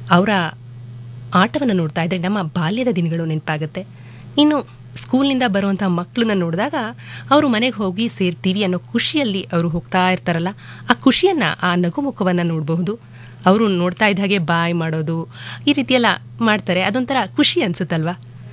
ಅವರ ಆಟವನ್ನು ನೋಡ್ತಾ ಇದ್ದರೆ ನಮ್ಮ ಬಾಲ್ಯದ ದಿನಗಳು ನೆನಪಾಗುತ್ತೆ ಇನ್ನು ಸ್ಕೂಲ್ನಿಂದ ಬರುವಂಥ ಮಕ್ಕಳನ್ನ ನೋಡಿದಾಗ ಅವರು ಮನೆಗೆ ಹೋಗಿ ಸೇರ್ತೀವಿ ಅನ್ನೋ ಖುಷಿಯಲ್ಲಿ ಅವರು ಹೋಗ್ತಾ ಇರ್ತಾರಲ್ಲ ಆ ಖುಷಿಯನ್ನು ಆ ನಗುಮುಖವನ್ನು ನೋಡಬಹುದು ಅವರು ನೋಡ್ತಾ ಇದ್ದ ಹಾಗೆ ಬಾಯ್ ಮಾಡೋದು ಈ ರೀತಿಯೆಲ್ಲ ಮಾಡ್ತಾರೆ ಅದೊಂಥರ ಖುಷಿ ಅನ್ಸುತ್ತಲ್ವಾ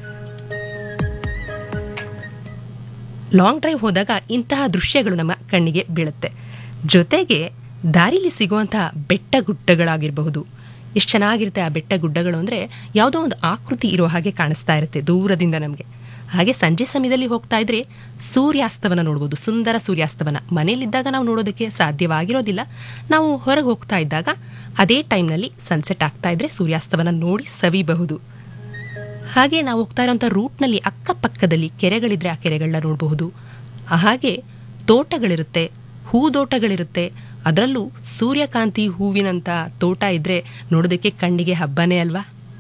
ಲಾಂಗ್ ಡ್ರೈವ್ ಹೋದಾಗ ಇಂತಹ ದೃಶ್ಯಗಳು ನಮ್ಮ ಕಣ್ಣಿಗೆ ಬೀಳುತ್ತೆ ಜೊತೆಗೆ ದಾರಿಲಿ ಸಿಗುವಂತಹ ಬೆಟ್ಟ ಗುಡ್ಡಗಳಾಗಿರಬಹುದು ಎಷ್ಟು ಚೆನ್ನಾಗಿರುತ್ತೆ ಆ ಬೆಟ್ಟ ಗುಡ್ಡಗಳು ಅಂದರೆ ಯಾವುದೋ ಒಂದು ಆಕೃತಿ ಇರೋ ಹಾಗೆ ಕಾಣಿಸ್ತಾ ಇರುತ್ತೆ ದೂರದಿಂದ ನಮಗೆ ಹಾಗೆ ಸಂಜೆ ಸಮಯದಲ್ಲಿ ಹೋಗ್ತಾ ಇದ್ರೆ ಸೂರ್ಯಾಸ್ತವನ ನೋಡ್ಬೋದು ಸುಂದರ ಸೂರ್ಯಾಸ್ತವನ ಮನೆಯಲ್ಲಿದ್ದಾಗ ನಾವು ನೋಡೋದಕ್ಕೆ ಸಾಧ್ಯವಾಗಿರೋದಿಲ್ಲ ನಾವು ಹೊರಗೆ ಹೋಗ್ತಾ ಇದ್ದಾಗ ಅದೇ ಟೈಮ್ನಲ್ಲಿ ಸನ್ಸೆಟ್ ಆಗ್ತಾ ಇದ್ರೆ ಸೂರ್ಯಾಸ್ತವನ ನೋಡಿ ಸವಿಬಹುದು ಹಾಗೆ ನಾವು ಹೋಗ್ತಾ ಇರೋಂಥ ರೂಟ್ನಲ್ಲಿ ಅಕ್ಕಪಕ್ಕದಲ್ಲಿ ಕೆರೆಗಳಿದ್ರೆ ಆ ಕೆರೆಗಳನ್ನ ನೋಡಬಹುದು ಹಾಗೆ ತೋಟಗಳಿರುತ್ತೆ ಹೂದೋಟಗಳಿರುತ್ತೆ ಅದರಲ್ಲೂ ಸೂರ್ಯಕಾಂತಿ ಹೂವಿನಂಥ ತೋಟ ಇದ್ರೆ ನೋಡೋದಕ್ಕೆ ಕಣ್ಣಿಗೆ ಹಬ್ಬನೇ ಅಲ್ವಾ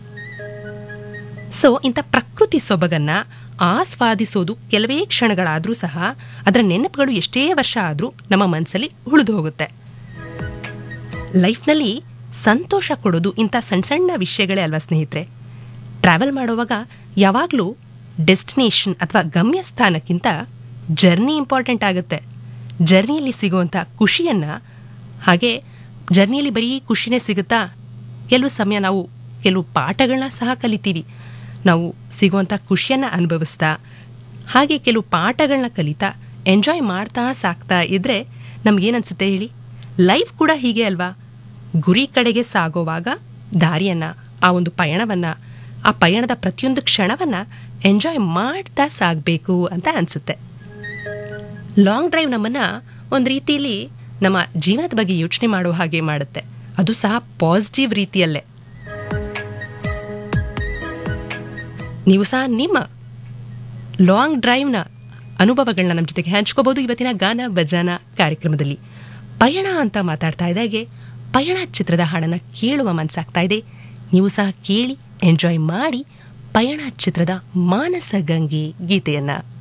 ಸೊ ಇಂಥ ಪ್ರಕೃತಿ ಸೊಬಗನ್ನ ಆಸ್ವಾದಿಸೋದು ಕೆಲವೇ ಕ್ಷಣಗಳಾದರೂ ಸಹ ಅದರ ನೆನಪುಗಳು ಎಷ್ಟೇ ವರ್ಷ ಆದರೂ ನಮ್ಮ ಮನಸ್ಸಲ್ಲಿ ಉಳಿದು ಹೋಗುತ್ತೆ ಲೈಫ್ನಲ್ಲಿ ಸಂತೋಷ ಕೊಡೋದು ಇಂಥ ಸಣ್ಣ ಸಣ್ಣ ವಿಷಯಗಳೇ ಅಲ್ವಾ ಸ್ನೇಹಿತರೆ ಟ್ರಾವೆಲ್ ಮಾಡುವಾಗ ಯಾವಾಗಲೂ ಡೆಸ್ಟಿನೇಷನ್ ಅಥವಾ ಗಮ್ಯಸ್ಥಾನಕ್ಕಿಂತ ಜರ್ನಿ ಇಂಪಾರ್ಟೆಂಟ್ ಆಗುತ್ತೆ ಜರ್ನಿಯಲ್ಲಿ ಸಿಗುವಂಥ ಖುಷಿಯನ್ನು ಹಾಗೆ ಜರ್ನಿಯಲ್ಲಿ ಬರೀ ಖುಷಿನೇ ಸಿಗುತ್ತಾ ಕೆಲವು ಸಮಯ ನಾವು ಕೆಲವು ಪಾಠಗಳನ್ನ ಸಹ ಕಲಿತೀವಿ ನಾವು ಸಿಗುವಂಥ ಖುಷಿಯನ್ನು ಅನುಭವಿಸ್ತಾ ಹಾಗೆ ಕೆಲವು ಪಾಠಗಳನ್ನ ಕಲಿತಾ ಎಂಜಾಯ್ ಮಾಡ್ತಾ ಸಾಕ್ತಾ ಇದ್ರೆ ನಮಗೇನನ್ಸುತ್ತೆ ಹೇಳಿ ಲೈಫ್ ಕೂಡ ಹೀಗೆ ಅಲ್ವಾ ಗುರಿ ಕಡೆಗೆ ಸಾಗೋವಾಗ ದಾರಿಯನ್ನು ಆ ಒಂದು ಪಯಣವನ್ನು ಆ ಪಯಣದ ಪ್ರತಿಯೊಂದು ಕ್ಷಣವನ್ನು ಎಂಜಾಯ್ ಮಾಡ್ತಾ ಸಾಗಬೇಕು ಅಂತ ಅನಿಸುತ್ತೆ ಲಾಂಗ್ ಡ್ರೈವ್ ನಮ್ಮನ್ನು ಒಂದು ರೀತಿಯಲ್ಲಿ ನಮ್ಮ ಜೀವನದ ಬಗ್ಗೆ ಯೋಚನೆ ಮಾಡೋ ಹಾಗೆ ಮಾಡುತ್ತೆ ಅದು ಸಹ ಪಾಸಿಟಿವ್ ರೀತಿಯಲ್ಲೇ ನೀವು ಸಹ ನಿಮ್ಮ ಲಾಂಗ್ ಡ್ರೈವ್ನ ಅನುಭವಗಳನ್ನ ನಮ್ಮ ಜೊತೆಗೆ ಹಂಚ್ಕೋಬಹುದು ಇವತ್ತಿನ ಗಾನ ಬಜಾನ ಕಾರ್ಯಕ್ರಮದಲ್ಲಿ ಪಯಣ ಅಂತ ಮಾತಾಡ್ತಾ ಇದ್ದಾಗೆ ಪಯಣ ಚಿತ್ರದ ಹಾಡನ್ನು ಕೇಳುವ ಮನಸ್ಸಾಗ್ತಾ ಇದೆ ನೀವು ಸಹ ಕೇಳಿ ಎಂಜಾಯ್ ಮಾಡಿ ಪಯಣ ಚಿತ್ರದ ಮಾನಸ ಗಂಗೆ ಗೀತೆಯನ್ನ